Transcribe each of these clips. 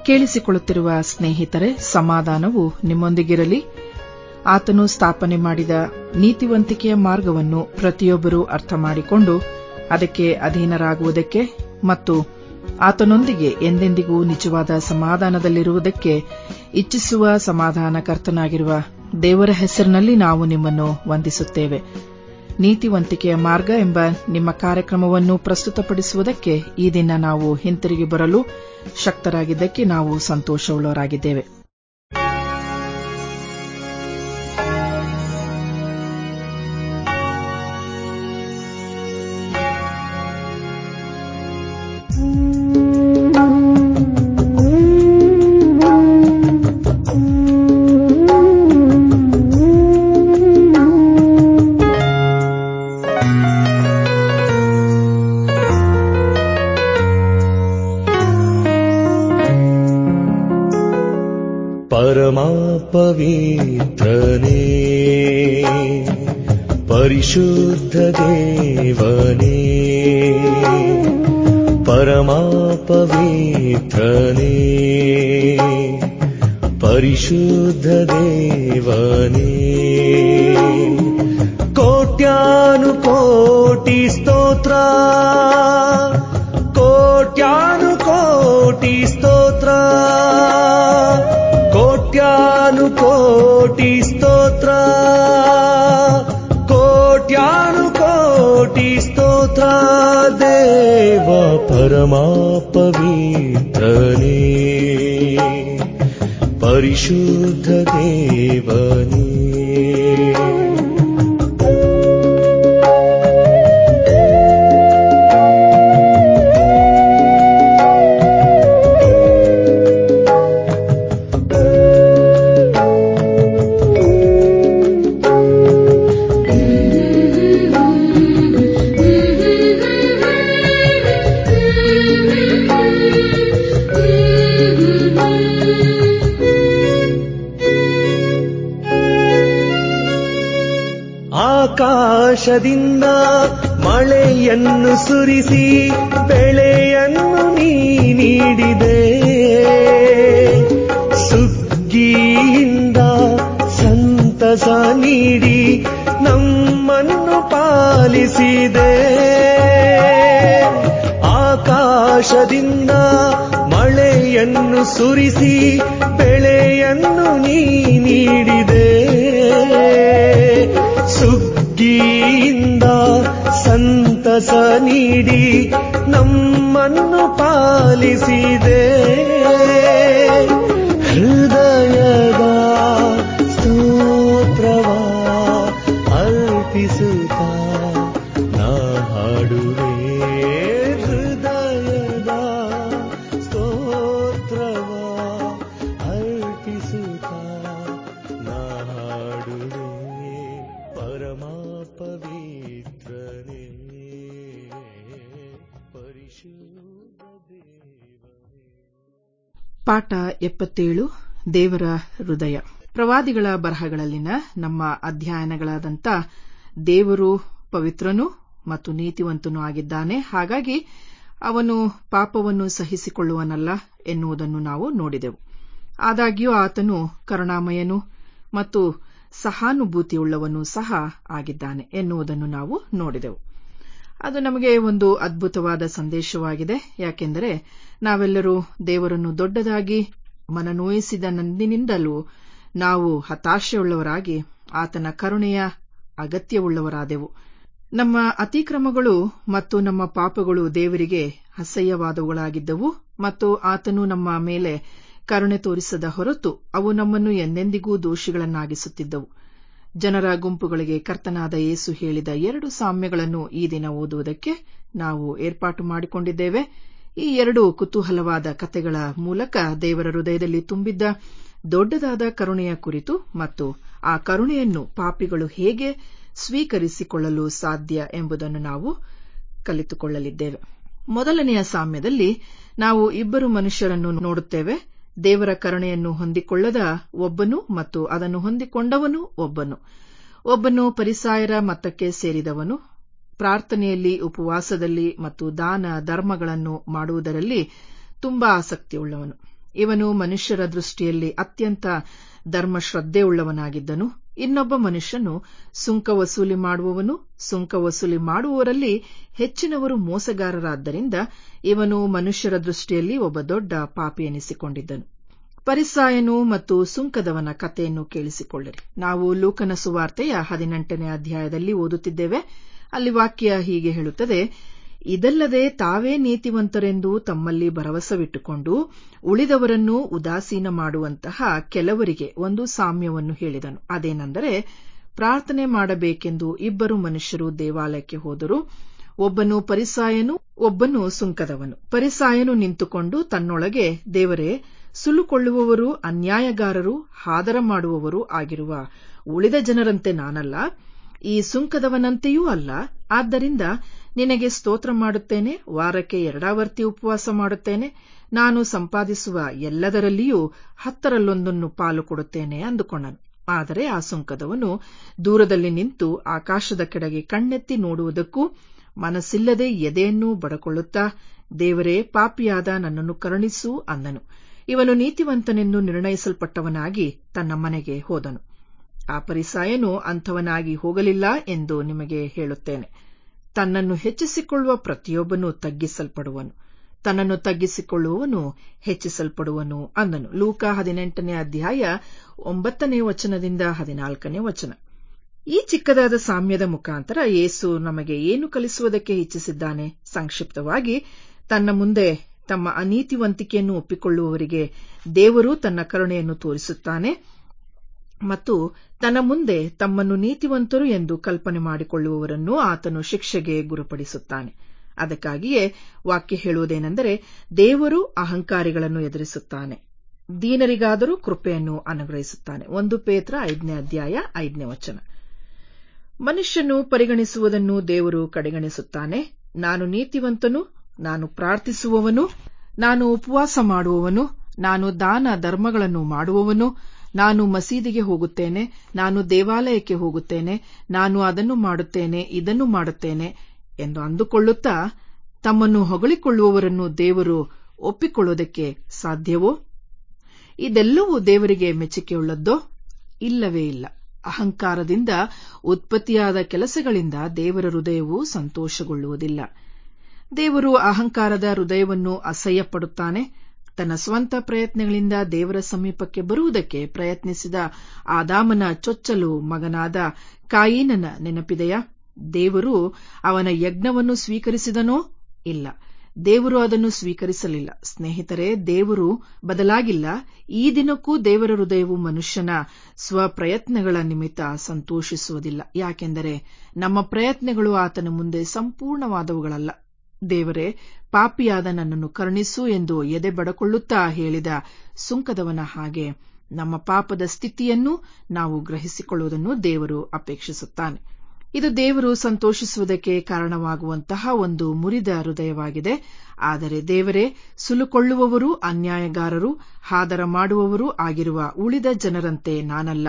ಕೇಳಿಸಿಕೊಳ್ಳುತ್ತಿರುವ ಸ್ನೇಹಿತರೆ ಸಮಾಧಾನವು ನಿಮ್ಮೊಂದಿಗಿರಲಿ ಆತನು ಸ್ಥಾಪನೆ ಮಾಡಿದ ನೀತಿವಂತಿಕೆಯ ಮಾರ್ಗವನ್ನು ಪ್ರತಿಯೊಬ್ಬರೂ ಅರ್ಥ ಮಾಡಿಕೊಂಡು ಅದಕ್ಕೆ ಅಧೀನರಾಗುವುದಕ್ಕೆ ಮತ್ತು ಆತನೊಂದಿಗೆ ಎಂದೆಂದಿಗೂ ನಿಜವಾದ ಸಮಾಧಾನದಲ್ಲಿರುವುದಕ್ಕೆ ಇಚ್ಛಿಸುವ ಸಮಾಧಾನಕರ್ತನಾಗಿರುವ ದೇವರ ಹೆಸರಿನಲ್ಲಿ ನಾವು ನಿಮ್ಮನ್ನು ವಂದಿಸುತ್ತೇವೆ ನೀತಿವಂತಿಕೆಯ ಮಾರ್ಗ ಎಂಬ ನಿಮ್ಮ ಕಾರ್ಯಕ್ರಮವನ್ನು ಪ್ರಸ್ತುತಪಡಿಸುವುದಕ್ಕೆ ಈ ದಿನ ನಾವು ಹಿಂತಿರುಗಿ ಬರಲು ಶಕ್ತರಾಗಿದ್ದಕ್ಕೆ ನಾವು ಸಂತೋಷವುಳ್ಳವರಾಗಿದ್ದೇವೆ ಪರಮಾ ಪವಿತ್ರನೇ ಪರಿಶುದ್ಧ ದೇವನೇ ಪರಮಾ ಪವಿತ್ರನೇ ಪರಿಶುದ್ಧ ದೇವನೇ ಕೋಟ್ಯಾನು ಕೋಟಿ ಸ್ತೋತ್ರ ಕೋಟ್ಯಾನು ಕೋಟಿ ಸ್ತೋತ್ರ ಕೋಟ್ಯಾನು ಕೋಟಿ ಸ್ತೋತ್ರ ಕೋಟ್ಯಾನು ಕೋಟಿ ಸ್ತೋತ್ರ ದೇವ ಪರಮಾ ಪವಿತ್ರನೇ ಪರಿಶುದ್ಧ ದೇವನೇ ಆಕಾಶದಿಂದ ಮಳೆಯನ್ನು ಸುರಿಸಿ ಬೆಳೆಯನ್ನು ನೀ ನೀಡಿದೆ ಸುಗ್ಗಿಯಿಂದ ಸಂತಸ ನೀಡಿ ನಮ್ಮನ್ನು ಪಾಲಿಸಿದೆ ಆಕಾಶದಿಂದ ಮಳೆಯನ್ನು ಸುರಿಸಿ ಬೆಳೆಯನ್ನು ನೀ ನೀಡಿದೆ ಸುಗ್ಗಿಯಿಂದ ಸಂತಸ ನೀಡಿ ನಮ್ಮನ್ನು ಪಾಲಿಸಿದೆ ಹೃದಯದ ಸ್ತೋತ್ರವ ಅರ್ಪಿಸುತ್ತ ನಾ ಹಾಡುವೆ ಹೃದಯದ ಸ್ತೋತ್ರವ ಅರ್ಪಿಸುತ್ತ ನಾ ಹಾಡುವೆ ಪರಮಾ ಪವಿತ್ರನೇ ಪರಿಶುದ್ಧ ದೇವನೇ ಪಾಠ ಎಪ್ಪತ್ತೇಳು ದೇವರ ಹೃದಯ ಪ್ರವಾದಿಗಳ ಬರಹಗಳಲ್ಲಿನ ನಮ್ಮ ಅಧ್ಯಯನಗಳಾದಂಥ ದೇವರು ಪವಿತ್ರನೂ ಮತ್ತು ನೀತಿವಂತನೂ ಆಗಿದ್ದಾನೆ ಹಾಗಾಗಿ ಅವನು ಪಾಪವನ್ನು ಸಹಿಸಿಕೊಳ್ಳುವನಲ್ಲ ಎನ್ನುವುದನ್ನು ನಾವು ನೋಡಿದೆವು ಆದಾಗ್ಯೂ ಆತನು ಕರುಣಾಮಯನು ಮತ್ತು ಸಹಾನುಭೂತಿಯುಳ್ಳವನೂ ಸಹ ಆಗಿದ್ದಾನೆ ಎನ್ನುವುದನ್ನು ನಾವು ನೋಡಿದೆವು ಅದು ನಮಗೆ ಒಂದು ಅದ್ಭುತವಾದ ಸಂದೇಶವಾಗಿದೆ ಯಾಕೆಂದರೆ ನಾವೆಲ್ಲರೂ ದೇವರನ್ನು ದೊಡ್ಡದಾಗಿ ಮನನೋಯಿಸಿದ ನಂದಿನಿಂದಲೂ ನಾವು ಹತಾಶೆಯುಳ್ಳವರಾಗಿ ಆತನ ಕರುಣೆಯ ಅಗತ್ಯವುಳ್ಳವರಾದೆವು ನಮ್ಮ ಅತಿಕ್ರಮಗಳು ಮತ್ತು ನಮ್ಮ ಪಾಪಗಳು ದೇವರಿಗೆ ಅಸಹ್ಯವಾದವುಗಳಾಗಿದ್ದವು ಮತ್ತು ಆತನು ನಮ್ಮ ಮೇಲೆ ಕರುಣೆ ತೋರಿಸದ ಹೊರತು ಅವು ನಮ್ಮನ್ನು ಎಂದೆಂದಿಗೂ ದೋಷಿಗಳನ್ನಾಗಿಸುತ್ತಿದ್ದವು ಜನರ ಗುಂಪುಗಳಿಗೆ ಕರ್ತನಾದ ಯೇಸು ಹೇಳಿದ ಎರಡು ಸಾಮ್ಯಗಳನ್ನು ಈ ದಿನ ಓದುವುದಕ್ಕೆ ನಾವು ಏರ್ಪಾಟು ಮಾಡಿಕೊಂಡಿದ್ದೇವೆ ಈ ಎರಡು ಕುತೂಹಲವಾದ ಕಥೆಗಳ ಮೂಲಕ ದೇವರ ಹೃದಯದಲ್ಲಿ ತುಂಬಿದ್ದ ದೊಡ್ಡದಾದ ಕರುಣೆಯ ಕುರಿತು ಮತ್ತು ಆ ಕರುಣೆಯನ್ನು ಪಾಪಿಗಳು ಹೇಗೆ ಸ್ವೀಕರಿಸಿಕೊಳ್ಳಲು ಸಾಧ್ಯ ಎಂಬುದನ್ನು ನಾವು ಕಲಿತುಕೊಳ್ಳಲಿದ್ದೇವೆ ಮೊದಲನೆಯ ಸಾಮ್ಯದಲ್ಲಿ ನಾವು ಇಬ್ಬರು ಮನುಷ್ಯರನ್ನು ನೋಡುತ್ತೇವೆ ದೇವರ ಕರುಣೆಯನ್ನು ಹೊಂದಿಕೊಳ್ಳದ ಒಬ್ಬನು ಮತ್ತು ಅದನ್ನು ಹೊಂದಿಕೊಂಡವನು ಒಬ್ಬನು ಒಬ್ಬನು ಪರಿಸಾಯರ ಮತಕ್ಕೆ ಸೇರಿದವನು ಪ್ರಾರ್ಥನೆಯಲ್ಲಿ ಉಪವಾಸದಲ್ಲಿ ಮತ್ತು ದಾನ ಧರ್ಮಗಳನ್ನು ಮಾಡುವುದರಲ್ಲಿ ತುಂಬಾ ಆಸಕ್ತಿಯುಳ್ಳವನು ಇವನು ಮನುಷ್ಯರ ದೃಷ್ಟಿಯಲ್ಲಿ ಅತ್ಯಂತ ಧರ್ಮಶ್ರದ್ಧೆಯುಳ್ಳವನಾಗಿದ್ದನು ಇನ್ನೊಬ್ಬ ಮನುಷ್ಯನು ಸುಂಕ ವಸೂಲಿ ಮಾಡುವವನು ಸುಂಕ ವಸೂಲಿ ಮಾಡುವವರಲ್ಲಿ ಹೆಚ್ಚಿನವರು ಮೋಸಗಾರರಾದ್ದರಿಂದ ಇವನು ಮನುಷ್ಯರ ದೃಷ್ಟಿಯಲ್ಲಿ ಒಬ್ಬ ದೊಡ್ಡ ಪಾಪಿ ಎನಿಸಿಕೊಂಡಿದ್ದನು ಪರಿಸಾಯನು ಮತ್ತು ಸುಂಕದವನ ಕಥೆಯನ್ನು ಕೇಳಿಸಿಕೊಳ್ಳಿರಿ ನಾವು ಲೂಕನ ಸುವಾರ್ತೆಯ ಹದಿನೆಂಟನೇ ಅಧ್ಯಾಯದಲ್ಲಿ ಓದುತ್ತಿದ್ದೇವೆ ಅಲ್ಲಿ ವಾಕ್ಯ ಹೀಗೆ ಹೇಳುತ್ತದೆ ಇದಲ್ಲದೆ ತಾವೇ ನೀತಿವಂತರೆಂದು ತಮ್ಮಲ್ಲಿ ಭರವಸವಿಟ್ಟುಕೊಂಡು ಉಳಿದವರನ್ನು ಉದಾಸೀನ ಮಾಡುವಂತಹ ಕೆಲವರಿಗೆ ಒಂದು ಸಾಮ್ಯವನ್ನು ಹೇಳಿದನು ಅದೇನೆಂದರೆ ಪ್ರಾರ್ಥನೆ ಮಾಡಬೇಕೆಂದು ಇಬ್ಬರು ಮನುಷ್ಯರು ದೇವಾಲಯಕ್ಕೆ ಹೋದರು ಒಬ್ಬನು ಪರಿಸಾಯನು ಒಬ್ಬನು ಸುಂಕದವನು ಪರಿಸಾಯನು ನಿಂತುಕೊಂಡು ತನ್ನೊಳಗೆ ದೇವರೇ ಸುಲುಕೊಳ್ಳುವವರು ಅನ್ಯಾಯಗಾರರು ಹಾದರ ಮಾಡುವವರು ಆಗಿರುವ ಉಳಿದ ಜನರಂತೆ ನಾನಲ್ಲ ಈ ಸುಂಕದವನಂತೆಯೂ ಅಲ್ಲ ಆದ್ದರಿಂದ ನಿನಗೆ ಸ್ತೋತ್ರ ಮಾಡುತ್ತೇನೆ ವಾರಕ್ಕೆ ಎರಡಾವರ್ತಿ ಉಪವಾಸ ಮಾಡುತ್ತೇನೆ ನಾನು ಸಂಪಾದಿಸುವ ಎಲ್ಲದರಲ್ಲಿಯೂ ಹತ್ತರಲ್ಲೊಂದನ್ನು ಪಾಲು ಕೊಡುತ್ತೇನೆ ಅಂದುಕೊಂಡನು ಆದರೆ ಆ ಸುಂಕದವನು ದೂರದಲ್ಲಿ ನಿಂತು ಆಕಾಶದ ಕೆಳಗೆ ಕಣ್ಣೆತ್ತಿ ನೋಡುವುದಕ್ಕೂ ಮನಸ್ಸಿಲ್ಲದೆ ಎದೆಯನ್ನು ಬಡಕೊಳ್ಳುತ್ತಾ ದೇವರೇ ಪಾಪಿಯಾದ ನನ್ನನ್ನು ಕರುಣಿಸು ಅಂದನು ಇವನು ನೀತಿವಂತನೆಂದು ನಿರ್ಣಯಿಸಲ್ಪಟ್ಟವನಾಗಿ ತನ್ನ ಮನೆಗೆ ಹೋದನು ಆ ಪರಿಸಾಯನು ಅಂಥವನಾಗಿ ಹೋಗಲಿಲ್ಲ ಎಂದು ನಿಮಗೆ ಹೇಳುತ್ತೇನೆ ತನ್ನನ್ನು ಹೆಚ್ಚಿಸಿಕೊಳ್ಳುವ ಪ್ರತಿಯೊಬ್ಬನೂ ತಗ್ಗಿಸಲ್ಪಡುವನು ತನ್ನನ್ನು ತಗ್ಗಿಸಿಕೊಳ್ಳುವವನು ಹೆಚ್ಚಿಸಲ್ಪಡುವನು ಅಂದನು ಲೂಕ ಹದಿನೆಂಟನೇ ಅಧ್ಯಾಯ ಒಂಬತ್ತನೇ ವಚನದಿಂದ ಹದಿನಾಲ್ಕನೇ ವಚನ ಈ ಚಿಕ್ಕದಾದ ಸಾಮ್ಯದ ಮುಖಾಂತರ ಯೇಸು ನಮಗೆ ಏನು ಕಲಿಸುವುದಕ್ಕೆ ಇಚ್ಛಿಸಿದ್ದಾನೆ ಸಂಕ್ಷಿಪ್ತವಾಗಿ ತನ್ನ ಮುಂದೆ ತಮ್ಮ ಅನೀತಿವಂತಿಕೆಯನ್ನು ಒಪ್ಪಿಕೊಳ್ಳುವವರಿಗೆ ದೇವರು ತನ್ನ ಕರುಣೆಯನ್ನು ತೋರಿಸುತ್ತಾನೆ ಮತ್ತು ತನ್ನ ಮುಂದೆ ತಮ್ಮನ್ನು ನೀತಿವಂತರು ಎಂದು ಕಲ್ಪನೆ ಮಾಡಿಕೊಳ್ಳುವವರನ್ನು ಆತನು ಶಿಕ್ಷೆಗೆ ಗುರುಪಡಿಸುತ್ತಾನೆ ಅದಕ್ಕಾಗಿಯೇ ವಾಕ್ಯ ಹೇಳುವುದೇನೆಂದರೆ ದೇವರು ಅಹಂಕಾರಿಗಳನ್ನು ಎದುರಿಸುತ್ತಾನೆ ದೀನರಿಗಾದರೂ ಕೃಪೆಯನ್ನು ಅನುಗ್ರಹಿಸುತ್ತಾನೆ ಒಂದು ಪೇತ್ರ ಐದನೇ ಅಧ್ಯಾಯ ಐದನೇ ವಚನ ಮನುಷ್ಯನು ಪರಿಗಣಿಸುವುದನ್ನು ದೇವರು ಕಡೆಗಣಿಸುತ್ತಾನೆ ನಾನು ನೀತಿವಂತನು ನಾನು ಪ್ರಾರ್ಥಿಸುವವನು ನಾನು ಉಪವಾಸ ಮಾಡುವವನು ನಾನು ದಾನ ಧರ್ಮಗಳನ್ನು ಮಾಡುವವನು ನಾನು ಮಸೀದಿಗೆ ಹೋಗುತ್ತೇನೆ ನಾನು ದೇವಾಲಯಕ್ಕೆ ಹೋಗುತ್ತೇನೆ ನಾನು ಅದನ್ನು ಮಾಡುತ್ತೇನೆ ಇದನ್ನು ಮಾಡುತ್ತೇನೆ ಎಂದು ಅಂದುಕೊಳ್ಳುತ್ತಾ ತಮ್ಮನ್ನು ಹೊಗಳಿಕೊಳ್ಳುವವರನ್ನು ದೇವರು ಒಪ್ಪಿಕೊಳ್ಳುವುದಕ್ಕೆ ಸಾಧ್ಯವೋ ಇದೆಲ್ಲವೂ ದೇವರಿಗೆ ಮೆಚ್ಚುಗೆಯುಳ್ಳದ್ದೋ ಇಲ್ಲವೇ ಇಲ್ಲ ಅಹಂಕಾರದಿಂದ ಉತ್ಪತ್ತಿಯಾದ ಕೆಲಸಗಳಿಂದ ದೇವರ ಹೃದಯವು ಸಂತೋಷಗೊಳ್ಳುವುದಿಲ್ಲ ದೇವರು ಅಹಂಕಾರದ ಹೃದಯವನ್ನು ಅಸಹ್ಯಪಡುತ್ತಾನೆ ತನ್ನ ಸ್ವಂತ ಪ್ರಯತ್ನಗಳಿಂದ ದೇವರ ಸಮೀಪಕ್ಕೆ ಬರುವುದಕ್ಕೆ ಪ್ರಯತ್ನಿಸಿದ ಆದಾಮನ ಚೊಚ್ಚಲು ಮಗನಾದ ಕಾಯಿನನ ನೆನಪಿದೆಯಾ ದೇವರು ಅವನ ಯಜ್ಞವನ್ನು ಸ್ವೀಕರಿಸಿದನೋ ಇಲ್ಲ ದೇವರು ಅದನ್ನು ಸ್ವೀಕರಿಸಲಿಲ್ಲ ಸ್ನೇಹಿತರೆ ದೇವರು ಬದಲಾಗಿಲ್ಲ ಈ ದಿನಕ್ಕೂ ದೇವರ ಹೃದಯವು ಮನುಷ್ಯನ ಸ್ವಪ್ರಯತ್ನಗಳ ನಿಮಿತ್ತ ಸಂತೋಷಿಸುವುದಿಲ್ಲ ಯಾಕೆಂದರೆ ನಮ್ಮ ಪ್ರಯತ್ನಗಳು ಆತನ ಮುಂದೆ ಸಂಪೂರ್ಣವಾದವುಗಳಲ್ಲ ದೇವರೇ ಪಾಪಿಯಾದ ನನ್ನನ್ನು ಕರುಣಿಸು ಎಂದು ಎದೆ ಬಡಕೊಳ್ಳುತ್ತಾ ಹೇಳಿದ ಸುಂಕದವನ ಹಾಗೆ ನಮ್ಮ ಪಾಪದ ಸ್ಥಿತಿಯನ್ನು ನಾವು ಗ್ರಹಿಸಿಕೊಳ್ಳುವುದನ್ನು ದೇವರು ಅಪೇಕ್ಷಿಸುತ್ತಾನೆ ಇದು ದೇವರು ಸಂತೋಷಿಸುವುದಕ್ಕೆ ಕಾರಣವಾಗುವಂತಹ ಒಂದು ಮುರಿದ ಹೃದಯವಾಗಿದೆ ಆದರೆ ದೇವರೇ ಸುಲುಕೊಳ್ಳುವವರು ಅನ್ಯಾಯಗಾರರು ಹಾದರ ಮಾಡುವವರು ಆಗಿರುವ ಉಳಿದ ಜನರಂತೆ ನಾನಲ್ಲ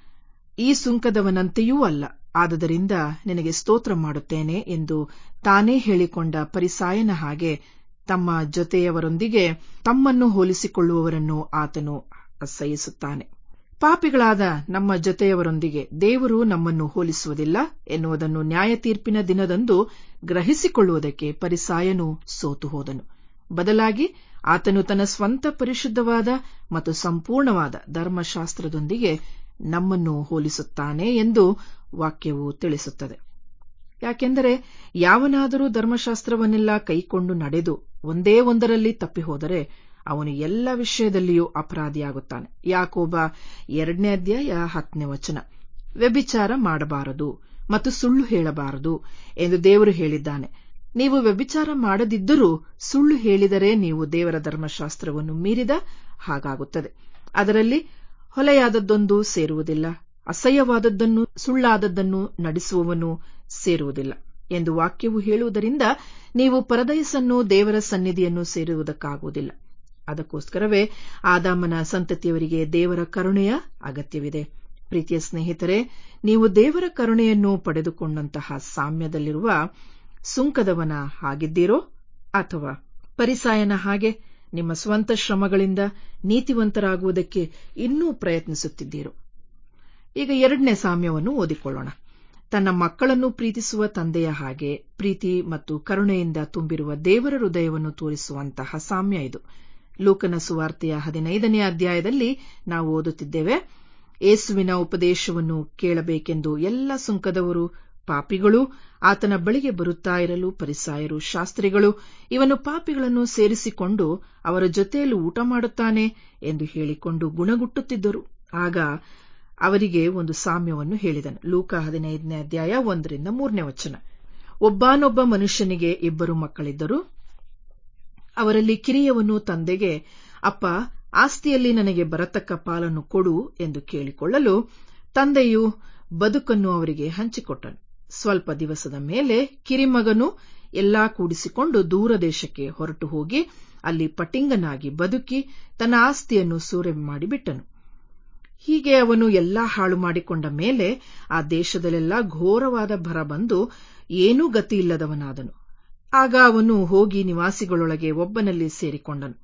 ಈ ಸುಂಕದವನಂತೆಯೂ ಅಲ್ಲ ಆದುದರಿಂದ ನಿನಗೆ ಸ್ತೋತ್ರ ಮಾಡುತ್ತೇನೆ ಎಂದು ತಾನೇ ಹೇಳಿಕೊಂಡ ಪರಿಸಾಯನ ಹಾಗೆ ತಮ್ಮ ಜೊತೆಯವರೊಂದಿಗೆ ತಮ್ಮನ್ನು ಹೋಲಿಸಿಕೊಳ್ಳುವವರನ್ನು ಆತನು ಅಸಹಿಸುತ್ತಾನೆ ಪಾಪಿಗಳಾದ ನಮ್ಮ ಜೊತೆಯವರೊಂದಿಗೆ ದೇವರು ನಮ್ಮನ್ನು ಹೋಲಿಸುವುದಿಲ್ಲ ಎನ್ನುವುದನ್ನು ನ್ಯಾಯ ತೀರ್ಪಿನ ದಿನದಂದು ಗ್ರಹಿಸಿಕೊಳ್ಳುವುದಕ್ಕೆ ಪರಿಸಾಯನು ಸೋತು ಹೋದನು ಬದಲಾಗಿ ಆತನು ತನ್ನ ಸ್ವಂತ ಪರಿಶುದ್ಧವಾದ ಮತ್ತು ಸಂಪೂರ್ಣವಾದ ಧರ್ಮಶಾಸ್ತ್ರದೊಂದಿಗೆ ನಮ್ಮನ್ನು ಹೋಲಿಸುತ್ತಾನೆ ಎಂದು ವಾಕ್ಯವು ತಿಳಿಸುತ್ತದೆ ಯಾಕೆಂದರೆ ಯಾವನಾದರೂ ಧರ್ಮಶಾಸ್ತ್ರವನ್ನೆಲ್ಲ ಕೈಕೊಂಡು ನಡೆದು ಒಂದೇ ಒಂದರಲ್ಲಿ ತಪ್ಪಿಹೋದರೆ ಅವನು ಎಲ್ಲ ವಿಷಯದಲ್ಲಿಯೂ ಅಪರಾಧಿಯಾಗುತ್ತಾನೆ ಯಾಕೋಬ ಎರಡನೇ ಅಧ್ಯಾಯ ಹತ್ತನೇ ವಚನ ವ್ಯಭಿಚಾರ ಮಾಡಬಾರದು ಮತ್ತು ಸುಳ್ಳು ಹೇಳಬಾರದು ಎಂದು ದೇವರು ಹೇಳಿದ್ದಾನೆ ನೀವು ವ್ಯಭಿಚಾರ ಮಾಡದಿದ್ದರೂ ಸುಳ್ಳು ಹೇಳಿದರೆ ನೀವು ದೇವರ ಧರ್ಮಶಾಸ್ತ್ರವನ್ನು ಮೀರಿದ ಹಾಗಾಗುತ್ತದೆ ಅದರಲ್ಲಿ ಹೊಲೆಯಾದದ್ದೊಂದು ಸೇರುವುದಿಲ್ಲ ಅಸಹ್ಯವಾದದ್ದನ್ನು ಸುಳ್ಳಾದದ್ದನ್ನು ನಡೆಸುವವನು ಸೇರುವುದಿಲ್ಲ ಎಂದು ವಾಕ್ಯವು ಹೇಳುವುದರಿಂದ ನೀವು ಪರದಯಸನ್ನು ದೇವರ ಸನ್ನಿಧಿಯನ್ನು ಸೇರುವುದಕ್ಕಾಗುವುದಿಲ್ಲ ಅದಕ್ಕೋಸ್ಕರವೇ ಆದಾಮನ ಸಂತತಿಯವರಿಗೆ ದೇವರ ಕರುಣೆಯ ಅಗತ್ಯವಿದೆ ಪ್ರೀತಿಯ ಸ್ನೇಹಿತರೆ ನೀವು ದೇವರ ಕರುಣೆಯನ್ನು ಪಡೆದುಕೊಂಡಂತಹ ಸಾಮ್ಯದಲ್ಲಿರುವ ಸುಂಕದವನ ಹಾಗಿದ್ದೀರೋ ಅಥವಾ ಪರಿಸಾಯನ ಹಾಗೆ ನಿಮ್ಮ ಸ್ವಂತ ಶ್ರಮಗಳಿಂದ ನೀತಿವಂತರಾಗುವುದಕ್ಕೆ ಇನ್ನೂ ಪ್ರಯತ್ನಿಸುತ್ತಿದ್ದೀರೋ ಈಗ ಎರಡನೇ ಸಾಮ್ಯವನ್ನು ಓದಿಕೊಳ್ಳೋಣ ತನ್ನ ಮಕ್ಕಳನ್ನು ಪ್ರೀತಿಸುವ ತಂದೆಯ ಹಾಗೆ ಪ್ರೀತಿ ಮತ್ತು ಕರುಣೆಯಿಂದ ತುಂಬಿರುವ ದೇವರ ಹೃದಯವನ್ನು ತೋರಿಸುವಂತಹ ಸಾಮ್ಯ ಇದು ಲೂಕನ ಸುವಾರ್ತೆಯ ಹದಿನೈದನೇ ಅಧ್ಯಾಯದಲ್ಲಿ ನಾವು ಓದುತ್ತಿದ್ದೇವೆ ಏಸುವಿನ ಉಪದೇಶವನ್ನು ಕೇಳಬೇಕೆಂದು ಎಲ್ಲ ಸುಂಕದವರು ಪಾಪಿಗಳು ಆತನ ಬಳಿಗೆ ಬರುತ್ತಾ ಇರಲು ಪರಿಸಾಯರು ಶಾಸ್ತ್ರಿಗಳು ಇವನು ಪಾಪಿಗಳನ್ನು ಸೇರಿಸಿಕೊಂಡು ಅವರ ಜೊತೆಯಲ್ಲಿ ಊಟ ಮಾಡುತ್ತಾನೆ ಎಂದು ಹೇಳಿಕೊಂಡು ಗುಣಗುಟ್ಟುತ್ತಿದ್ದರು ಆಗ ಅವರಿಗೆ ಒಂದು ಸಾಮ್ಯವನ್ನು ಹೇಳಿದನು ಲೂಕ ಹದಿನೈದನೇ ಅಧ್ಯಾಯ ಒಂದರಿಂದ ಮೂರನೇ ವಚನ ಒಬ್ಬಾನೊಬ್ಬ ಮನುಷ್ಯನಿಗೆ ಇಬ್ಬರು ಮಕ್ಕಳಿದ್ದರು ಅವರಲ್ಲಿ ಕಿರಿಯವನು ತಂದೆಗೆ ಅಪ್ಪ ಆಸ್ತಿಯಲ್ಲಿ ನನಗೆ ಬರತಕ್ಕ ಪಾಲನ್ನು ಕೊಡು ಎಂದು ಕೇಳಿಕೊಳ್ಳಲು ತಂದೆಯು ಬದುಕನ್ನು ಅವರಿಗೆ ಹಂಚಿಕೊಟ್ಟನು ಸ್ವಲ್ಪ ದಿವಸದ ಮೇಲೆ ಕಿರಿಮಗನು ಎಲ್ಲಾ ಕೂಡಿಸಿಕೊಂಡು ದೂರ ದೇಶಕ್ಕೆ ಹೊರಟು ಹೋಗಿ ಅಲ್ಲಿ ಪಟಿಂಗನಾಗಿ ಬದುಕಿ ತನ್ನ ಆಸ್ತಿಯನ್ನು ಸೂರೆ ಮಾಡಿಬಿಟ್ಟನು ಹೀಗೆ ಅವನು ಎಲ್ಲಾ ಹಾಳು ಮಾಡಿಕೊಂಡ ಮೇಲೆ ಆ ದೇಶದಲ್ಲೆಲ್ಲ ಘೋರವಾದ ಭರ ಬಂದು ಏನೂ ಗತಿಯಿಲ್ಲದವನಾದನು ಆಗ ಅವನು ಹೋಗಿ ನಿವಾಸಿಗಳೊಳಗೆ ಒಬ್ಬನಲ್ಲಿ ಸೇರಿಕೊಂಡನು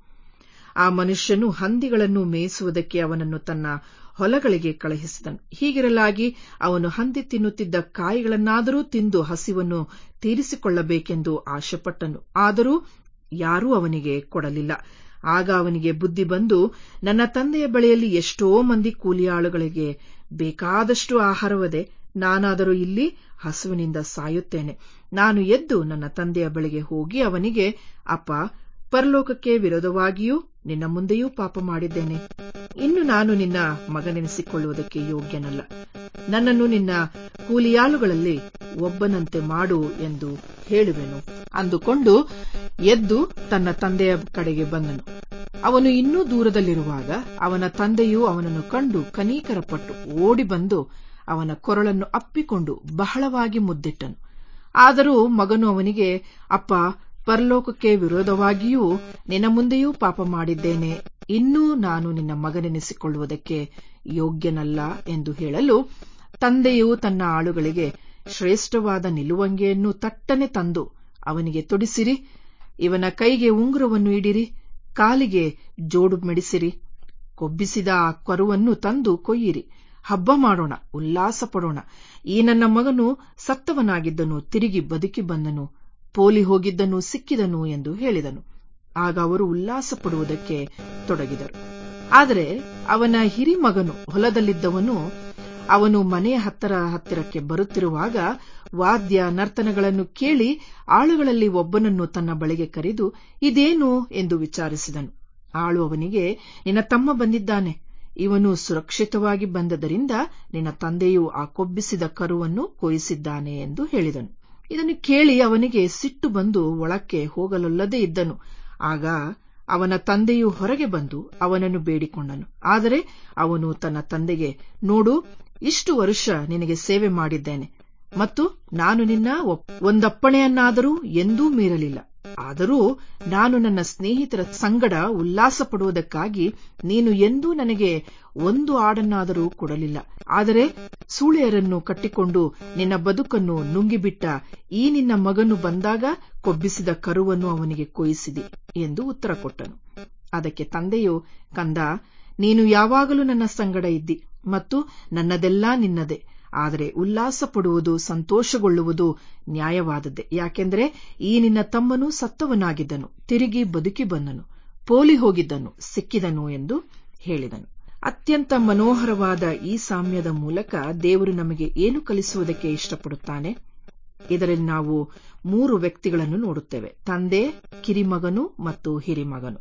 ಆ ಮನುಷ್ಯನು ಹಂದಿಗಳನ್ನು ಮೇಯಿಸುವುದಕ್ಕೆ ಅವನನ್ನು ತನ್ನ ಹೊಲಗಳಿಗೆ ಕಳುಹಿಸಿದನು ಹೀಗಿರಲಾಗಿ ಅವನು ಹಂದಿ ತಿನ್ನುತ್ತಿದ್ದ ಕಾಯಿಗಳನ್ನಾದರೂ ತಿಂದು ಹಸಿವನ್ನು ತೀರಿಸಿಕೊಳ್ಳಬೇಕೆಂದು ಆಶೆಪಟ್ಟನು ಆದರೂ ಯಾರೂ ಅವನಿಗೆ ಕೊಡಲಿಲ್ಲ ಆಗ ಅವನಿಗೆ ಬುದ್ಧಿ ಬಂದು ನನ್ನ ತಂದೆಯ ಬಳಿಯಲ್ಲಿ ಎಷ್ಟೋ ಮಂದಿ ಕೂಲಿಯಾಳುಗಳಿಗೆ ಬೇಕಾದಷ್ಟು ಆಹಾರವದೆ ನಾನಾದರೂ ಇಲ್ಲಿ ಹಸುವಿನಿಂದ ಸಾಯುತ್ತೇನೆ ನಾನು ಎದ್ದು ನನ್ನ ತಂದೆಯ ಬಳಿಗೆ ಹೋಗಿ ಅವನಿಗೆ ಅಪ್ಪ ಪರಲೋಕಕ್ಕೆ ವಿರೋಧವಾಗಿಯೂ ನಿನ್ನ ಮುಂದೆಯೂ ಪಾಪ ಮಾಡಿದ್ದೇನೆ ಇನ್ನು ನಾನು ನಿನ್ನ ಮಗನೆನಿಸಿಕೊಳ್ಳುವುದಕ್ಕೆ ಯೋಗ್ಯನಲ್ಲ ನನ್ನನ್ನು ನಿನ್ನ ಕೂಲಿಯಾಳುಗಳಲ್ಲಿ ಒಬ್ಬನಂತೆ ಮಾಡು ಎಂದು ಹೇಳುವೆನು ಅಂದುಕೊಂಡು ಎದ್ದು ತನ್ನ ತಂದೆಯ ಕಡೆಗೆ ಬಂದನು ಅವನು ಇನ್ನೂ ದೂರದಲ್ಲಿರುವಾಗ ಅವನ ತಂದೆಯು ಅವನನ್ನು ಕಂಡು ಕನೀಕರಪಟ್ಟು ಓಡಿ ಬಂದು ಅವನ ಕೊರಳನ್ನು ಅಪ್ಪಿಕೊಂಡು ಬಹಳವಾಗಿ ಮುದ್ದಿಟ್ಟನು ಆದರೂ ಮಗನು ಅವನಿಗೆ ಅಪ್ಪ ಪರಲೋಕಕ್ಕೆ ವಿರೋಧವಾಗಿಯೂ ನಿನ್ನ ಮುಂದೆಯೂ ಪಾಪ ಮಾಡಿದ್ದೇನೆ ಇನ್ನೂ ನಾನು ನಿನ್ನ ಮಗನೆನಿಸಿಕೊಳ್ಳುವುದಕ್ಕೆ ಯೋಗ್ಯನಲ್ಲ ಎಂದು ಹೇಳಲು ತಂದೆಯು ತನ್ನ ಆಳುಗಳಿಗೆ ಶ್ರೇಷ್ಠವಾದ ನಿಲುವಂಗೆಯನ್ನು ತಟ್ಟನೆ ತಂದು ಅವನಿಗೆ ತೊಡಿಸಿರಿ ಇವನ ಕೈಗೆ ಉಂಗುರವನ್ನು ಇಡಿರಿ ಕಾಲಿಗೆ ಜೋಡು ಮೆಡಿಸಿರಿ ಕೊಬ್ಬಿಸಿದ ಆ ಕರುವನ್ನು ತಂದು ಕೊಯ್ಯಿರಿ ಹಬ್ಬ ಮಾಡೋಣ ಉಲ್ಲಾಸ ಪಡೋಣ ಈ ನನ್ನ ಮಗನು ಸತ್ತವನಾಗಿದ್ದನು ತಿರುಗಿ ಬದುಕಿ ಬಂದನು ಪೋಲಿ ಹೋಗಿದ್ದನು ಸಿಕ್ಕಿದನು ಎಂದು ಹೇಳಿದನು ಆಗ ಅವರು ಉಲ್ಲಾಸ ಪಡುವುದಕ್ಕೆ ತೊಡಗಿದರು ಆದರೆ ಅವನ ಹಿರಿಮಗನು ಹೊಲದಲ್ಲಿದ್ದವನು ಅವನು ಮನೆಯ ಹತ್ತರ ಹತ್ತಿರಕ್ಕೆ ಬರುತ್ತಿರುವಾಗ ವಾದ್ಯ ನರ್ತನಗಳನ್ನು ಕೇಳಿ ಆಳುಗಳಲ್ಲಿ ಒಬ್ಬನನ್ನು ತನ್ನ ಬಳಿಗೆ ಕರೆದು ಇದೇನು ಎಂದು ವಿಚಾರಿಸಿದನು ಆಳು ಅವನಿಗೆ ನಿನ್ನ ತಮ್ಮ ಬಂದಿದ್ದಾನೆ ಇವನು ಸುರಕ್ಷಿತವಾಗಿ ಬಂದದರಿಂದ ನಿನ್ನ ತಂದೆಯು ಆ ಕೊಬ್ಬಿಸಿದ ಕರುವನ್ನು ಕೊಯಿಸಿದ್ದಾನೆ ಎಂದು ಹೇಳಿದನು ಇದನ್ನು ಕೇಳಿ ಅವನಿಗೆ ಸಿಟ್ಟು ಬಂದು ಒಳಕ್ಕೆ ಹೋಗಲೊಲ್ಲದೆ ಇದ್ದನು ಆಗ ಅವನ ತಂದೆಯು ಹೊರಗೆ ಬಂದು ಅವನನ್ನು ಬೇಡಿಕೊಂಡನು ಆದರೆ ಅವನು ತನ್ನ ತಂದೆಗೆ ನೋಡು ಇಷ್ಟು ವರುಷ ನಿನಗೆ ಸೇವೆ ಮಾಡಿದ್ದೇನೆ ಮತ್ತು ನಾನು ನಿನ್ನ ಒಂದಪ್ಪಣೆಯನ್ನಾದರೂ ಎಂದೂ ಮೀರಲಿಲ್ಲ ಆದರೂ ನಾನು ನನ್ನ ಸ್ನೇಹಿತರ ಸಂಗಡ ಉಲ್ಲಾಸ ಪಡುವುದಕ್ಕಾಗಿ ನೀನು ಎಂದೂ ನನಗೆ ಒಂದು ಆಡನ್ನಾದರೂ ಕೊಡಲಿಲ್ಲ ಆದರೆ ಸೂಳೆಯರನ್ನು ಕಟ್ಟಿಕೊಂಡು ನಿನ್ನ ಬದುಕನ್ನು ನುಂಗಿಬಿಟ್ಟ ಈ ನಿನ್ನ ಮಗನು ಬಂದಾಗ ಕೊಬ್ಬಿಸಿದ ಕರುವನ್ನು ಅವನಿಗೆ ಕೊಯಿಸಿದಿ ಎಂದು ಉತ್ತರ ಕೊಟ್ಟನು ಅದಕ್ಕೆ ತಂದೆಯು ಕಂದ ನೀನು ಯಾವಾಗಲೂ ನನ್ನ ಸಂಗಡ ಇದ್ದಿ ಮತ್ತು ನನ್ನದೆಲ್ಲಾ ನಿನ್ನದೇ ಆದರೆ ಉಲ್ಲಾಸ ಪಡುವುದು ಸಂತೋಷಗೊಳ್ಳುವುದು ನ್ಯಾಯವಾದದ್ದೇ ಯಾಕೆಂದರೆ ಈ ನಿನ್ನ ತಮ್ಮನು ಸತ್ತವನಾಗಿದ್ದನು ತಿರುಗಿ ಬದುಕಿ ಬಂದನು ಪೋಲಿ ಹೋಗಿದ್ದನು ಸಿಕ್ಕಿದನು ಎಂದು ಹೇಳಿದನು ಅತ್ಯಂತ ಮನೋಹರವಾದ ಈ ಸಾಮ್ಯದ ಮೂಲಕ ದೇವರು ನಮಗೆ ಏನು ಕಲಿಸುವುದಕ್ಕೆ ಇಷ್ಟಪಡುತ್ತಾನೆ ಇದರಲ್ಲಿ ನಾವು ಮೂರು ವ್ಯಕ್ತಿಗಳನ್ನು ನೋಡುತ್ತೇವೆ ತಂದೆ ಕಿರಿಮಗನು ಮತ್ತು ಹಿರಿಮಗನು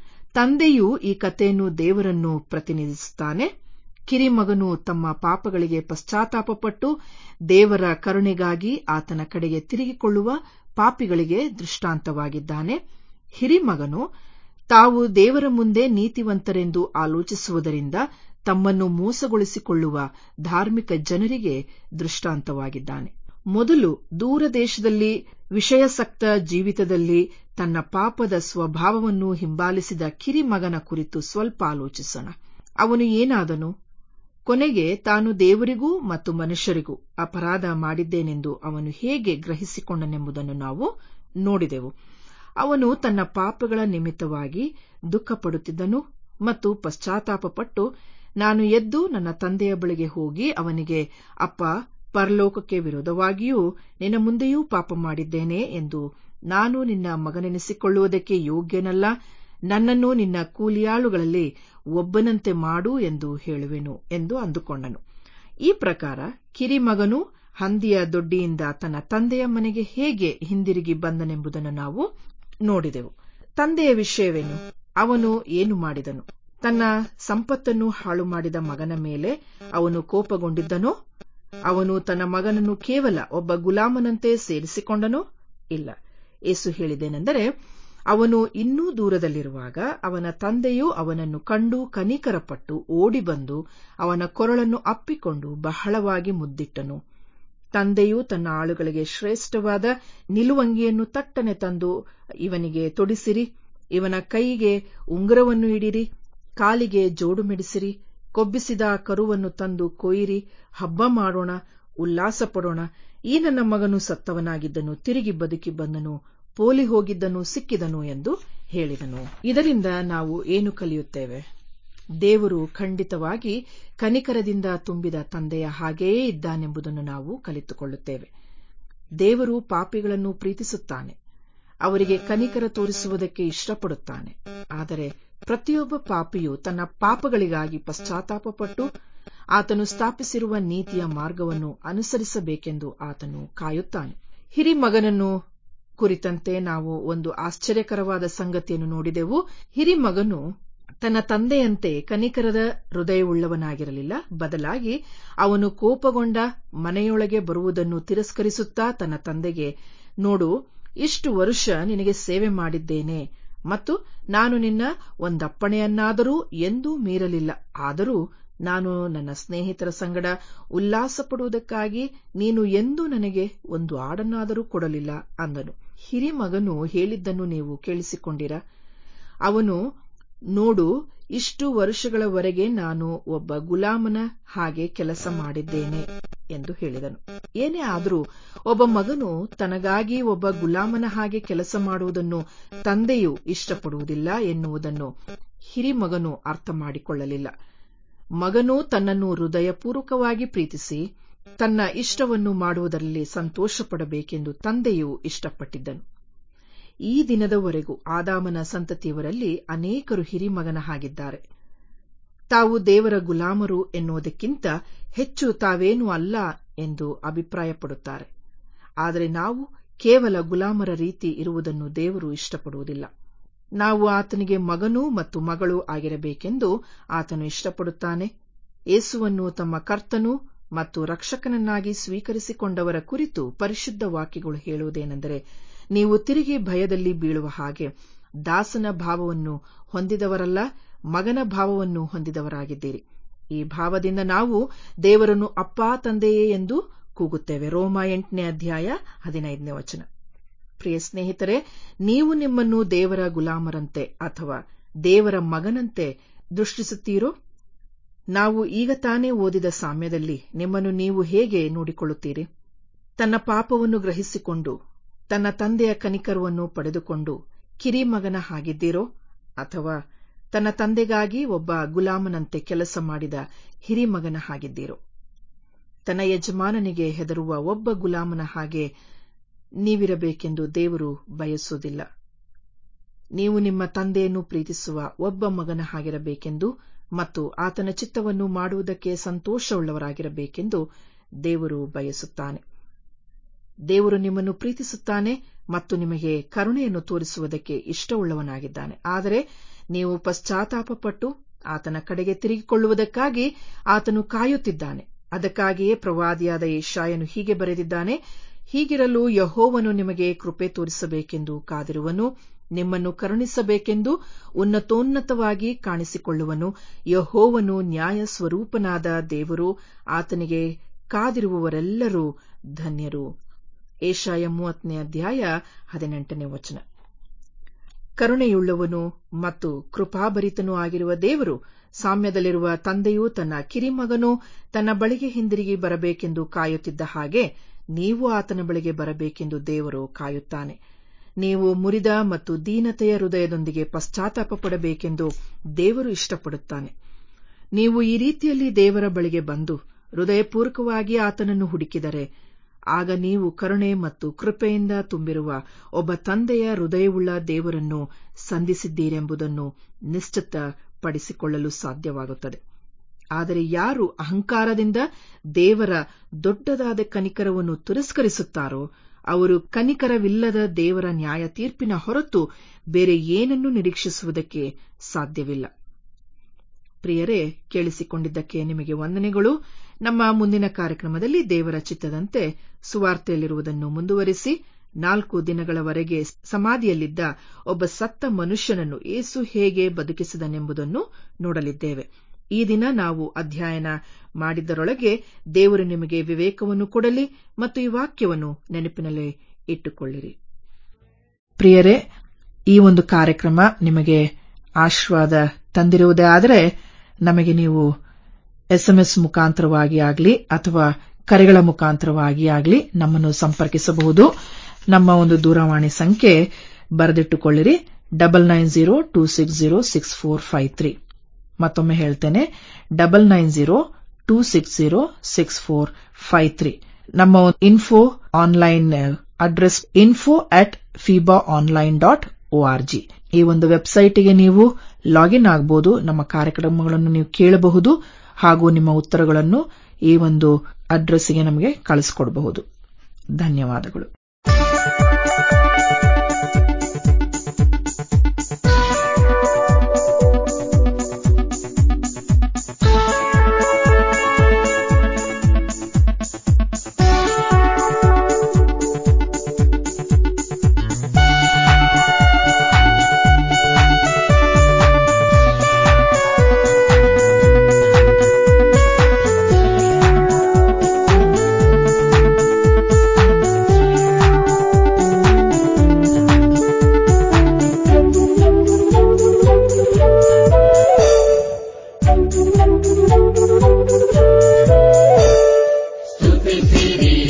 ತಂದೆಯು ಈ ಕಥೆಯನ್ನು ದೇವರನ್ನು ಪ್ರತಿನಿಧಿಸುತ್ತಾನೆ ಕಿರಿಮಗನು ತಮ್ಮ ಪಾಪಗಳಿಗೆ ಪಶ್ಚಾತ್ತಾಪಪಟ್ಟು ದೇವರ ಕರುಣೆಗಾಗಿ ಆತನ ಕಡೆಗೆ ತಿರುಗಿಕೊಳ್ಳುವ ಪಾಪಿಗಳಿಗೆ ದೃಷ್ಟಾಂತವಾಗಿದ್ದಾನೆ ಹಿರಿಮಗನು ತಾವು ದೇವರ ಮುಂದೆ ನೀತಿವಂತರೆಂದು ಆಲೋಚಿಸುವುದರಿಂದ ತಮ್ಮನ್ನು ಮೋಸಗೊಳಿಸಿಕೊಳ್ಳುವ ಧಾರ್ಮಿಕ ಜನರಿಗೆ ದೃಷ್ಟಾಂತವಾಗಿದ್ದಾನೆ ಮೊದಲು ದೂರ ದೇಶದಲ್ಲಿ ವಿಷಯಸಕ್ತ ಜೀವಿತದಲ್ಲಿ ತನ್ನ ಪಾಪದ ಸ್ವಭಾವವನ್ನು ಹಿಂಬಾಲಿಸಿದ ಕಿರಿಮಗನ ಕುರಿತು ಸ್ವಲ್ಪ ಆಲೋಚಿಸೋಣ ಅವನು ಏನಾದನು ಕೊನೆಗೆ ತಾನು ದೇವರಿಗೂ ಮತ್ತು ಮನುಷ್ಯರಿಗೂ ಅಪರಾಧ ಮಾಡಿದ್ದೇನೆಂದು ಅವನು ಹೇಗೆ ಗ್ರಹಿಸಿಕೊಂಡನೆಂಬುದನ್ನು ನಾವು ನೋಡಿದೆವು ಅವನು ತನ್ನ ಪಾಪಗಳ ನಿಮಿತ್ತವಾಗಿ ದುಃಖಪಡುತ್ತಿದ್ದನು ಮತ್ತು ಪಶ್ಚಾತ್ತಾಪಪಟ್ಟು ನಾನು ಎದ್ದು ನನ್ನ ತಂದೆಯ ಬಳಿಗೆ ಹೋಗಿ ಅವನಿಗೆ ಅಪ್ಪ ಪರಲೋಕಕ್ಕೆ ವಿರೋಧವಾಗಿಯೂ ನಿನ್ನ ಮುಂದೆಯೂ ಪಾಪ ಮಾಡಿದ್ದೇನೆ ಎಂದು ನಾನು ನಿನ್ನ ಮಗನೆನಿಸಿಕೊಳ್ಳುವುದಕ್ಕೆ ಯೋಗ್ಯನಲ್ಲ ನನ್ನನ್ನು ನಿನ್ನ ಕೂಲಿಯಾಳುಗಳಲ್ಲಿ ಒಬ್ಬನಂತೆ ಮಾಡು ಎಂದು ಹೇಳುವೆನು ಎಂದು ಅಂದುಕೊಂಡನು ಈ ಪ್ರಕಾರ ಕಿರಿಮಗನು ಹಂದಿಯ ದೊಡ್ಡಿಯಿಂದ ತನ್ನ ತಂದೆಯ ಮನೆಗೆ ಹೇಗೆ ಹಿಂದಿರುಗಿ ಬಂದನೆಂಬುದನ್ನು ನಾವು ನೋಡಿದೆವು ತಂದೆಯ ವಿಷಯವೇನು ಅವನು ಏನು ಮಾಡಿದನು ತನ್ನ ಸಂಪತ್ತನ್ನು ಹಾಳು ಮಾಡಿದ ಮಗನ ಮೇಲೆ ಅವನು ಕೋಪಗೊಂಡಿದ್ದನೋ ಅವನು ತನ್ನ ಮಗನನ್ನು ಕೇವಲ ಒಬ್ಬ ಗುಲಾಮನಂತೆ ಸೇರಿಸಿಕೊಂಡನೋ ಇಲ್ಲ ಏಸು ಹೇಳಿದೇನೆಂದರೆ ಅವನು ಇನ್ನೂ ದೂರದಲ್ಲಿರುವಾಗ ಅವನ ತಂದೆಯು ಅವನನ್ನು ಕಂಡು ಕನಿಕರಪಟ್ಟು ಓಡಿಬಂದು ಅವನ ಕೊರಳನ್ನು ಅಪ್ಪಿಕೊಂಡು ಬಹಳವಾಗಿ ಮುದ್ದಿಟ್ಟನು ತಂದೆಯು ತನ್ನ ಆಳುಗಳಿಗೆ ಶ್ರೇಷ್ಠವಾದ ನಿಲುವಂಗಿಯನ್ನು ತಟ್ಟನೆ ತಂದು ಇವನಿಗೆ ತೊಡಿಸಿರಿ ಇವನ ಕೈಗೆ ಉಂಗುರವನ್ನು ಇಡಿರಿ ಕಾಲಿಗೆ ಜೋಡು ಮಿಡಿಸಿರಿ ಕೊಬ್ಬಿಸಿದ ಕರುವನ್ನು ತಂದು ಕೊಯ್ಯಿರಿ ಹಬ್ಬ ಮಾಡೋಣ ಉಲ್ಲಾಸ ಪಡೋಣ ಈ ನನ್ನ ಮಗನು ಸತ್ತವನಾಗಿದ್ದನು ತಿರುಗಿ ಬದುಕಿ ಬಂದನು ಪೋಲಿ ಹೋಗಿದ್ದನು ಸಿಕ್ಕಿದನು ಎಂದು ಹೇಳಿದನು ಇದರಿಂದ ನಾವು ಏನು ಕಲಿಯುತ್ತೇವೆ ದೇವರು ಖಂಡಿತವಾಗಿ ಕನಿಕರದಿಂದ ತುಂಬಿದ ತಂದೆಯ ಹಾಗೆಯೇ ಇದ್ದಾನೆಂಬುದನ್ನು ನಾವು ಕಲಿತುಕೊಳ್ಳುತ್ತೇವೆ ದೇವರು ಪಾಪಿಗಳನ್ನು ಪ್ರೀತಿಸುತ್ತಾನೆ ಅವರಿಗೆ ಕನಿಕರ ತೋರಿಸುವುದಕ್ಕೆ ಇಷ್ಟಪಡುತ್ತಾನೆ ಆದರೆ ಪ್ರತಿಯೊಬ್ಬ ಪಾಪಿಯು ತನ್ನ ಪಾಪಗಳಿಗಾಗಿ ಪಶ್ಚಾತ್ತಾಪಪಟ್ಟು ಆತನು ಸ್ಥಾಪಿಸಿರುವ ನೀತಿಯ ಮಾರ್ಗವನ್ನು ಅನುಸರಿಸಬೇಕೆಂದು ಆತನು ಕಾಯುತ್ತಾನೆ ಹಿರಿಮಗನನ್ನು ಕುರಿತಂತೆ ನಾವು ಒಂದು ಆಶ್ಚರ್ಯಕರವಾದ ಸಂಗತಿಯನ್ನು ನೋಡಿದೆವು ಹಿರಿಮಗನು ತನ್ನ ತಂದೆಯಂತೆ ಕನಿಕರದ ಹೃದಯವುಳ್ಳವನಾಗಿರಲಿಲ್ಲ ಬದಲಾಗಿ ಅವನು ಕೋಪಗೊಂಡ ಮನೆಯೊಳಗೆ ಬರುವುದನ್ನು ತಿರಸ್ಕರಿಸುತ್ತಾ ತನ್ನ ತಂದೆಗೆ ನೋಡು ಇಷ್ಟು ವರುಷ ನಿನಗೆ ಸೇವೆ ಮಾಡಿದ್ದೇನೆ ಮತ್ತು ನಾನು ನಿನ್ನ ಒಂದಪ್ಪಣೆಯನ್ನಾದರೂ ಎಂದೂ ಮೀರಲಿಲ್ಲ ಆದರೂ ನಾನು ನನ್ನ ಸ್ನೇಹಿತರ ಸಂಗಡ ಉಲ್ಲಾಸ ಪಡುವುದಕ್ಕಾಗಿ ನೀನು ಎಂದೂ ನನಗೆ ಒಂದು ಆಡನ್ನಾದರೂ ಕೊಡಲಿಲ್ಲ ಅಂದನು ಹಿರಿಮಗನು ಹೇಳಿದ್ದನ್ನು ನೀವು ಕೇಳಿಸಿಕೊಂಡಿರ ಅವನು ನೋಡು ಇಷ್ಟು ವರುಷಗಳವರೆಗೆ ನಾನು ಒಬ್ಬ ಗುಲಾಮನ ಹಾಗೆ ಕೆಲಸ ಮಾಡಿದ್ದೇನೆ ಎಂದು ಹೇಳಿದನು ಏನೇ ಆದರೂ ಒಬ್ಬ ಮಗನು ತನಗಾಗಿ ಒಬ್ಬ ಗುಲಾಮನ ಹಾಗೆ ಕೆಲಸ ಮಾಡುವುದನ್ನು ತಂದೆಯು ಇಷ್ಟಪಡುವುದಿಲ್ಲ ಎನ್ನುವುದನ್ನು ಹಿರಿಮಗನು ಅರ್ಥ ಮಾಡಿಕೊಳ್ಳಲಿಲ್ಲ ಮಗನು ತನ್ನನ್ನು ಹೃದಯಪೂರ್ವಕವಾಗಿ ಪ್ರೀತಿಸಿ ತನ್ನ ಇಷ್ಟವನ್ನು ಮಾಡುವುದರಲ್ಲಿ ಸಂತೋಷಪಡಬೇಕೆಂದು ತಂದೆಯು ಇಷ್ಟಪಟ್ಟಿದ್ದನು ಈ ದಿನದವರೆಗೂ ಆದಾಮನ ಸಂತತಿಯವರಲ್ಲಿ ಅನೇಕರು ಹಿರಿಮಗನ ಹಾಗಿದ್ದಾರೆ ತಾವು ದೇವರ ಗುಲಾಮರು ಎನ್ನುವುದಕ್ಕಿಂತ ಹೆಚ್ಚು ತಾವೇನೂ ಅಲ್ಲ ಎಂದು ಅಭಿಪ್ರಾಯಪಡುತ್ತಾರೆ ಆದರೆ ನಾವು ಕೇವಲ ಗುಲಾಮರ ರೀತಿ ಇರುವುದನ್ನು ದೇವರು ಇಷ್ಟಪಡುವುದಿಲ್ಲ ನಾವು ಆತನಿಗೆ ಮಗನೂ ಮತ್ತು ಮಗಳು ಆಗಿರಬೇಕೆಂದು ಆತನು ಇಷ್ಟಪಡುತ್ತಾನೆ ಯೇಸುವನ್ನು ತಮ್ಮ ಕರ್ತನೂ ಮತ್ತು ರಕ್ಷಕನನ್ನಾಗಿ ಸ್ವೀಕರಿಸಿಕೊಂಡವರ ಕುರಿತು ಪರಿಶುದ್ಧ ವಾಕ್ಯಗಳು ಹೇಳುವುದೇನೆಂದರೆ ನೀವು ತಿರುಗಿ ಭಯದಲ್ಲಿ ಬೀಳುವ ಹಾಗೆ ದಾಸನ ಭಾವವನ್ನು ಹೊಂದಿದವರಲ್ಲ ಮಗನ ಭಾವವನ್ನು ಹೊಂದಿದವರಾಗಿದ್ದೀರಿ ಈ ಭಾವದಿಂದ ನಾವು ದೇವರನ್ನು ಅಪ್ಪಾ ತಂದೆಯೇ ಎಂದು ಕೂಗುತ್ತೇವೆ ರೋಮ ಎಂಟನೇ ಅಧ್ಯಾಯ ಹದಿನೈದನೇ ವಚನ ಪ್ರಿಯ ಸ್ನೇಹಿತರೆ ನೀವು ನಿಮ್ಮನ್ನು ದೇವರ ಗುಲಾಮರಂತೆ ಅಥವಾ ದೇವರ ಮಗನಂತೆ ದೃಷ್ಟಿಸುತ್ತೀರೋ ನಾವು ಈಗ ತಾನೇ ಓದಿದ ಸಾಮ್ಯದಲ್ಲಿ ನಿಮ್ಮನ್ನು ನೀವು ಹೇಗೆ ನೋಡಿಕೊಳ್ಳುತ್ತೀರಿ ತನ್ನ ಪಾಪವನ್ನು ಗ್ರಹಿಸಿಕೊಂಡು ತನ್ನ ತಂದೆಯ ಕನಿಕರವನ್ನು ಪಡೆದುಕೊಂಡು ಕಿರಿಮಗನ ಹಾಗಿದ್ದೀರೋ ಅಥವಾ ತನ್ನ ತಂದೆಗಾಗಿ ಒಬ್ಬ ಗುಲಾಮನಂತೆ ಕೆಲಸ ಮಾಡಿದ ಹಿರಿಮಗನ ಹಾಗಿದ್ದೀರೋ ತನ್ನ ಯಜಮಾನನಿಗೆ ಹೆದರುವ ಒಬ್ಬ ಗುಲಾಮನ ಹಾಗೆ ನೀವಿರಬೇಕೆಂದು ದೇವರು ಬಯಸುವುದಿಲ್ಲ ನೀವು ನಿಮ್ಮ ತಂದೆಯನ್ನು ಪ್ರೀತಿಸುವ ಒಬ್ಬ ಮಗನ ಹಾಗಿರಬೇಕೆಂದು ಮತ್ತು ಆತನ ಚಿತ್ತವನ್ನು ಮಾಡುವುದಕ್ಕೆ ಸಂತೋಷವುಳ್ಳವರಾಗಿರಬೇಕೆಂದು ದೇವರು ಬಯಸುತ್ತಾನೆ ದೇವರು ನಿಮ್ಮನ್ನು ಪ್ರೀತಿಸುತ್ತಾನೆ ಮತ್ತು ನಿಮಗೆ ಕರುಣೆಯನ್ನು ತೋರಿಸುವುದಕ್ಕೆ ಇಷ್ಟವುಳ್ಳವನಾಗಿದ್ದಾನೆ ಆದರೆ ನೀವು ಪಶ್ಚಾತ್ತಾಪಪಟ್ಟು ಆತನ ಕಡೆಗೆ ತಿರುಗಿಕೊಳ್ಳುವುದಕ್ಕಾಗಿ ಆತನು ಕಾಯುತ್ತಿದ್ದಾನೆ ಅದಕ್ಕಾಗಿಯೇ ಪ್ರವಾದಿಯಾದ ಯಶಾಯನು ಹೀಗೆ ಬರೆದಿದ್ದಾನೆ ಹೀಗಿರಲು ಯಹೋವನು ನಿಮಗೆ ಕೃಪೆ ತೋರಿಸಬೇಕೆಂದು ಕಾದಿರುವನು ನಿಮ್ಮನ್ನು ಕರುಣಿಸಬೇಕೆಂದು ಉನ್ನತೋನ್ನತವಾಗಿ ಕಾಣಿಸಿಕೊಳ್ಳುವನು ಯಹೋವನು ನ್ಯಾಯ ಸ್ವರೂಪನಾದ ದೇವರು ಆತನಿಗೆ ಕಾದಿರುವವರೆಲ್ಲರೂ ಧನ್ಯರು ಏಷಾಯ ಮೂವತ್ತನೇ ಅಧ್ಯಾಯ ಹದಿನೆಂಟನೇ ವಚನ ಕರುಣೆಯುಳ್ಳವನು ಮತ್ತು ಕೃಪಾಭರಿತನೂ ಆಗಿರುವ ದೇವರು ಸಾಮ್ಯದಲ್ಲಿರುವ ತಂದೆಯು ತನ್ನ ಕಿರಿಮಗನು ತನ್ನ ಬಳಿಗೆ ಹಿಂದಿರುಗಿ ಬರಬೇಕೆಂದು ಕಾಯುತ್ತಿದ್ದ ಹಾಗೆ ನೀವು ಆತನ ಬಳಿಗೆ ಬರಬೇಕೆಂದು ದೇವರು ಕಾಯುತ್ತಾನೆ ನೀವು ಮುರಿದ ಮತ್ತು ದೀನತೆಯ ಹೃದಯದೊಂದಿಗೆ ಪಶ್ಚಾತ್ತಾಪ ಪಡಬೇಕೆಂದು ದೇವರು ಇಷ್ಟಪಡುತ್ತಾನೆ ನೀವು ಈ ರೀತಿಯಲ್ಲಿ ದೇವರ ಬಳಿಗೆ ಬಂದು ಹೃದಯಪೂರ್ವಕವಾಗಿ ಆತನನ್ನು ಹುಡುಕಿದರೆ ಆಗ ನೀವು ಕರುಣೆ ಮತ್ತು ಕೃಪೆಯಿಂದ ತುಂಬಿರುವ ಒಬ್ಬ ತಂದೆಯ ಹೃದಯವುಳ್ಳ ದೇವರನ್ನು ಸಂಧಿಸಿದ್ದೀರೆಂಬುದನ್ನು ನಿಶ್ಚಿತಪಡಿಸಿಕೊಳ್ಳಲು ಸಾಧ್ಯವಾಗುತ್ತದೆ ಆದರೆ ಯಾರು ಅಹಂಕಾರದಿಂದ ದೇವರ ದೊಡ್ಡದಾದ ಕನಿಕರವನ್ನು ತಿರಸ್ಕರಿಸುತ್ತಾರೋ ಅವರು ಕನಿಕರವಿಲ್ಲದ ದೇವರ ನ್ಯಾಯ ತೀರ್ಪಿನ ಹೊರತು ಬೇರೆ ಏನನ್ನೂ ನಿರೀಕ್ಷಿಸುವುದಕ್ಕೆ ಸಾಧ್ಯವಿಲ್ಲ ಪ್ರಿಯರೇ ಕೇಳಿಸಿಕೊಂಡಿದ್ದಕ್ಕೆ ನಿಮಗೆ ವಂದನೆಗಳು ನಮ್ಮ ಮುಂದಿನ ಕಾರ್ಯಕ್ರಮದಲ್ಲಿ ದೇವರ ಚಿತ್ತದಂತೆ ಸುವಾರ್ತೆಯಲ್ಲಿರುವುದನ್ನು ಮುಂದುವರಿಸಿ ನಾಲ್ಕು ದಿನಗಳವರೆಗೆ ಸಮಾಧಿಯಲ್ಲಿದ್ದ ಒಬ್ಬ ಸತ್ತ ಮನುಷ್ಯನನ್ನು ಏಸು ಹೇಗೆ ಬದುಕಿಸಿದನೆಂಬುದನ್ನು ನೋಡಲಿದ್ದೇವೆ ಈ ದಿನ ನಾವು ಅಧ್ಯಯನ ಮಾಡಿದ್ದರೊಳಗೆ ದೇವರು ನಿಮಗೆ ವಿವೇಕವನ್ನು ಕೊಡಲಿ ಮತ್ತು ಈ ವಾಕ್ಯವನ್ನು ನೆನಪಿನಲ್ಲಿ ಇಟ್ಟುಕೊಳ್ಳಿರಿ ಪ್ರಿಯರೇ ಈ ಒಂದು ಕಾರ್ಯಕ್ರಮ ನಿಮಗೆ ಆಶೀರ್ವಾದ ತಂದಿರುವುದೇ ಆದರೆ ನಮಗೆ ನೀವು ಎಸ್ಎಂಎಸ್ ಮುಖಾಂತರವಾಗಿ ಆಗಲಿ ಅಥವಾ ಕರೆಗಳ ಮುಖಾಂತರವಾಗಿ ಆಗಲಿ ನಮ್ಮನ್ನು ಸಂಪರ್ಕಿಸಬಹುದು ನಮ್ಮ ಒಂದು ದೂರವಾಣಿ ಸಂಖ್ಯೆ ಬರೆದಿಟ್ಟುಕೊಳ್ಳಿರಿ double nine zero two six zero six four five three ಮತ್ತೊಮ್ಮೆ ಹೇಳ್ತೇನೆ double nine zero two six zero six four five three ನಮ್ಮ info online address info at Fiba online dot ORG ಈ ಒಂದು ವೆಬ್ಸೈಟ್ಗೆ ನೀವು ಲಾಗಿನ್ ಆಗಬಹುದು ನಮ್ಮ ಕಾರ್ಯಕ್ರಮಗಳನ್ನು ನೀವು ಕೇಳಬಹುದು ಹಾಗೂ ನಿಮ್ಮ ಉತ್ತರಗಳನ್ನು ಈ ಒಂದು ಅಡ್ರೆಸ್ಗೆ ನಮಗೆ ಕಳಿಸಿಕೊಡಬಹುದು ಧನ್ಯವಾದಗಳು ಸ್ತುತಿಸಿರಿ